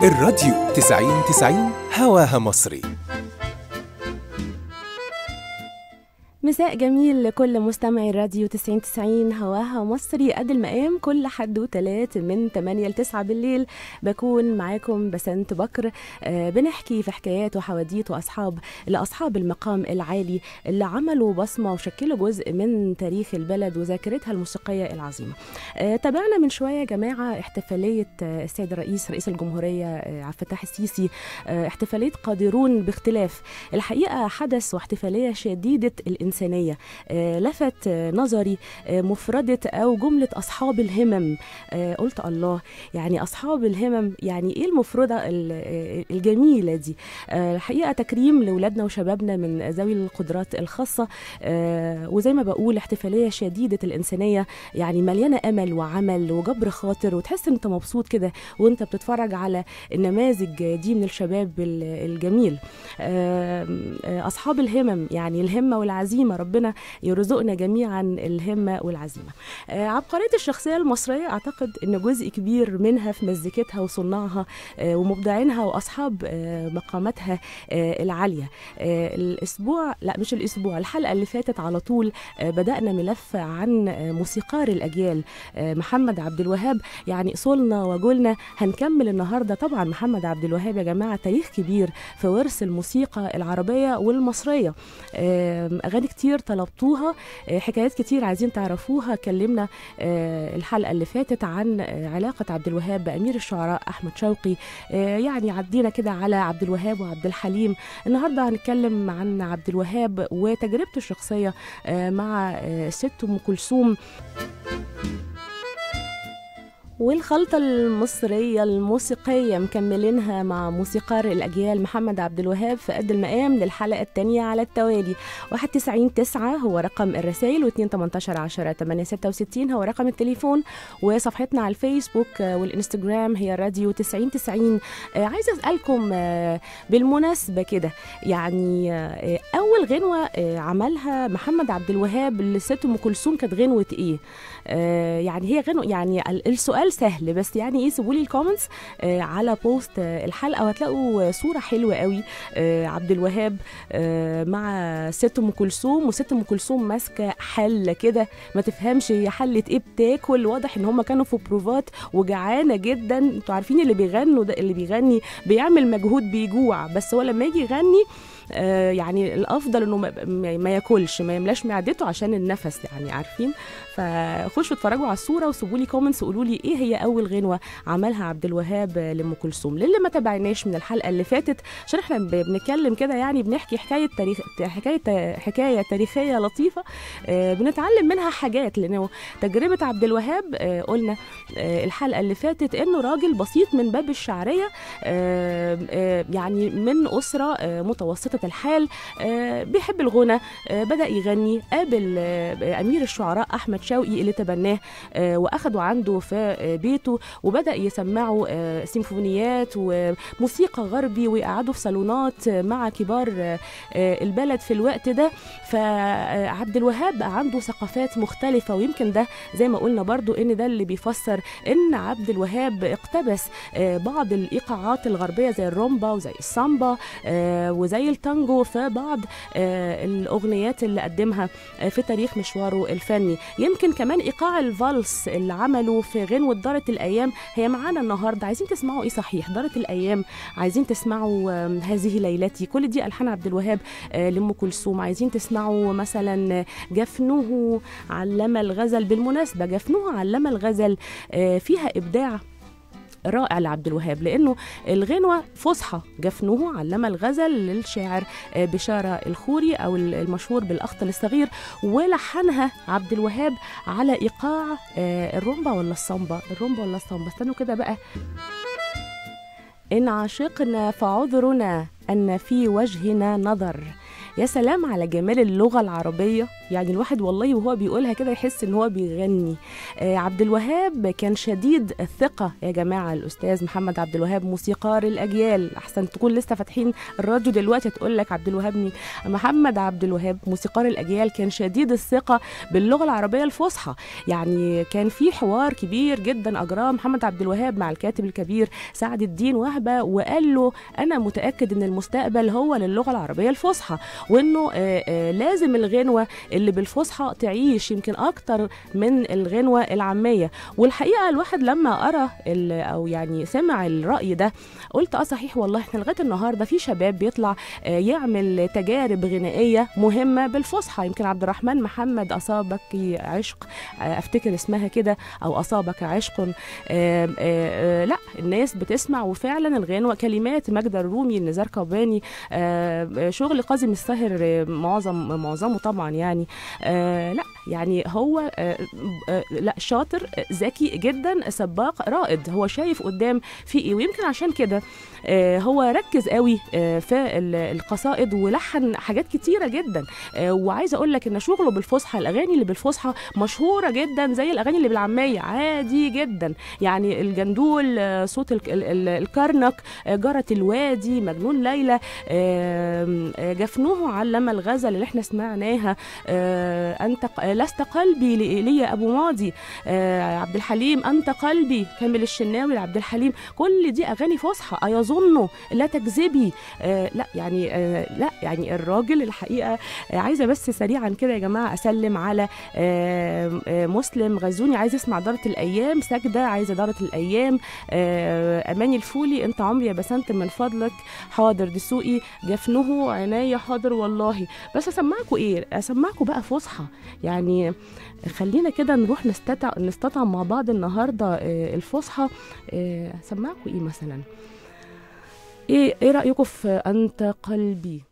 الراديو 90 90 هواها مصري مساء جميل لكل مستمعي الراديو 90 90 هواها مصري قد المقام كل حد وتلات من 8 ل 9 بالليل بكون معاكم بسنت بكر آه بنحكي في حكايات وحواديت واصحاب لاصحاب المقام العالي اللي عملوا بصمه وشكلوا جزء من تاريخ البلد وذاكرتها الموسيقيه العظيمه. آه تابعنا من شويه يا جماعه احتفاليه آه السيد الرئيس رئيس الجمهوريه آه عبد الفتاح السيسي آه احتفاليه قادرون باختلاف الحقيقه حدث واحتفاليه شديده الانسانيه آه لفت آه نظري آه مفردة أو جملة أصحاب الهمم قلت الله يعني أصحاب الهمم يعني إيه المفردة الجميلة دي الحقيقة تكريم لأولادنا وشبابنا من ذوي القدرات الخاصة وزي ما بقول احتفالية شديدة الإنسانية يعني مليانة أمل وعمل وجبر خاطر وتحس إن أنت مبسوط كده وأنت بتتفرج على النماذج دي من الشباب الجميل أصحاب الهمم يعني الهمة والعزيمة ربنا يرزقنا جميعا الهمة والعزيمة آه عبقرية الشخصية المصرية أعتقد أن جزء كبير منها في مزيكتها وصناعها آه ومبدعينها وأصحاب آه مقاماتها آه العالية آه الأسبوع لا مش الأسبوع الحلقة اللي فاتت على طول آه بدأنا ملف عن آه موسيقار الأجيال آه محمد عبد الوهاب يعني أصولنا وجولنا هنكمل النهاردة طبعا محمد عبد الوهاب يا جماعة تاريخ كبير في ورث الموسيقى العربية والمصرية آه أغاني كتير طلبتوها حكايات كتير عايزين تعرفوها كلمنا الحلقه اللي فاتت عن علاقه عبد الوهاب بامير الشعراء احمد شوقي يعني عدينا كده على عبد الوهاب وعبد الحليم النهارده هنتكلم عن عبد الوهاب وتجربته الشخصيه مع ست ام كلثوم والخلطة المصرية الموسيقية مكملينها مع موسيقار الأجيال محمد عبد الوهاب في قد المقام للحلقة الثانية على التوالي 91 9 هو رقم الرسائل و 2 18 10 8 66 هو رقم التليفون وصفحتنا على الفيسبوك والإنستجرام هي راديو 90 90 عايزة أسألكم بالمناسبة كده يعني أول غنوة عملها محمد عبد الوهاب لست أم كلثوم كانت غنوة إيه؟ يعني هي غنوة يعني السؤال سهل بس يعني ايه سيبوا لي الكومنتس آه على بوست آه الحلقه وهتلاقوا صوره حلوه قوي آه عبد الوهاب آه مع ست ام كلثوم وست ام كلثوم ماسكه حله كده ما تفهمش هي حله ايه بتاكل واضح ان هم كانوا في بروفات وجعانه جدا انتوا عارفين اللي بيغنوا ده اللي بيغني بيعمل مجهود بيجوع بس هو لما يجي يغني آه يعني الافضل انه ما ياكلش ما يملاش معدته عشان النفس يعني عارفين فخشوا اتفرجوا على الصوره وسيبوا لي كومنتس وقولوا لي ايه هي اول غنوه عملها عبد الوهاب لام كلثوم للي ما تابعناش من الحلقه اللي فاتت عشان احنا بنتكلم كده يعني بنحكي حكايه تاريخ حكايه حكايه تاريخيه لطيفه آه بنتعلم منها حاجات لانه تجربه عبد الوهاب آه قلنا آه الحلقه اللي فاتت انه راجل بسيط من باب الشعريه آه آه يعني من اسره آه متوسطه الحال آه بيحب الغنى آه بدا يغني قابل آه امير الشعراء احمد شوقي اللي تبناه آه واخده عنده في آه بيته وبدا يسمعه آه سيمفونيات وموسيقى غربي ويقعدوا في صالونات مع كبار آه البلد في الوقت ده فعبد الوهاب بقى عنده ثقافات مختلفه ويمكن ده زي ما قلنا برضو ان ده اللي بيفسر ان عبد الوهاب اقتبس آه بعض الايقاعات الغربيه زي الرومبا وزي السامبا آه وزي التانجو في بعض آه الاغنيات اللي قدمها في تاريخ مشواره الفني يمكن كمان ايقاع الفالس اللي عمله في غنوه دارت الايام هي معانا النهارده عايزين تسمعوا ايه صحيح دارت الايام عايزين تسمعوا هذه ليلتي كل دي الحان عبد الوهاب لام كلثوم عايزين تسمعوا مثلا جفنه علم الغزل بالمناسبه جفنه علم الغزل فيها ابداع رائع لعبد الوهاب لانه الغنوه فصحى جفنه علم الغزل للشاعر بشاره الخوري او المشهور بالاخطل الصغير ولحنها عبد الوهاب على ايقاع الرومبا ولا الصامبا الرومبا ولا الصامبا استنوا كده بقى ان عشقنا فعذرنا ان في وجهنا نظر يا سلام على جمال اللغه العربيه يعني الواحد والله وهو بيقولها كده يحس ان هو بيغني آه عبد الوهاب كان شديد الثقه يا جماعه الاستاذ محمد عبد الوهاب موسيقار الاجيال احسن تكون لسه فاتحين الراديو دلوقتي تقول لك عبد الوهاب مين محمد عبد الوهاب موسيقار الاجيال كان شديد الثقه باللغه العربيه الفصحى يعني كان في حوار كبير جدا اجراه محمد عبد الوهاب مع الكاتب الكبير سعد الدين وهبه وقال له انا متاكد ان المستقبل هو للغه العربيه الفصحى وانه آه آه لازم الغنوه اللي بالفصحى تعيش يمكن اكتر من الغنوه العاميه والحقيقه الواحد لما قرا او يعني سمع الراي ده قلت اه صحيح والله احنا لغايه النهارده في شباب بيطلع آه يعمل تجارب غنائيه مهمه بالفصحى يمكن عبد الرحمن محمد اصابك عشق افتكر اسمها كده او اصابك عشق آآ آآ لا الناس بتسمع وفعلا الغنوه كلمات ماجدة الرومي نزار قباني شغل قاسم الساهر معظم معظمه طبعا يعني لا يعني هو لا شاطر ذكي جدا سباق رائد هو شايف قدام في ايه ويمكن عشان كده هو ركز قوي في القصائد ولحن حاجات كتيره جدا وعايزه اقول لك ان شغله بالفصحى الاغاني اللي بالفصحى مشهوره جدا زي الاغاني اللي بالعاميه عادي جدا يعني الجندول صوت الكرنك جرة الوادي مجنون ليلى جفنوه علم الغزل اللي احنا سمعناها انت لست قلبي لي يا ابو ماضي عبد الحليم انت قلبي كامل الشناوي لعبد الحليم كل دي اغاني فصحى ايظنوا لا تكذبي لا يعني لا يعني الراجل الحقيقه عايزه بس سريعا كده يا جماعه اسلم على مسلم غزوني عايز اسمع دارة الايام سجده عايزه دارة الايام اماني الفولي انت عمري يا بسنت من فضلك حاضر دسوقي جفنه عناية حاضر والله بس اسمعكم ايه اسمعكم بقى فصحى يعني خلينا كده نروح نستطع نستطعم مع بعض النهارده الفصحى اسمعكم ايه مثلا ايه ايه رايكم في انت قلبي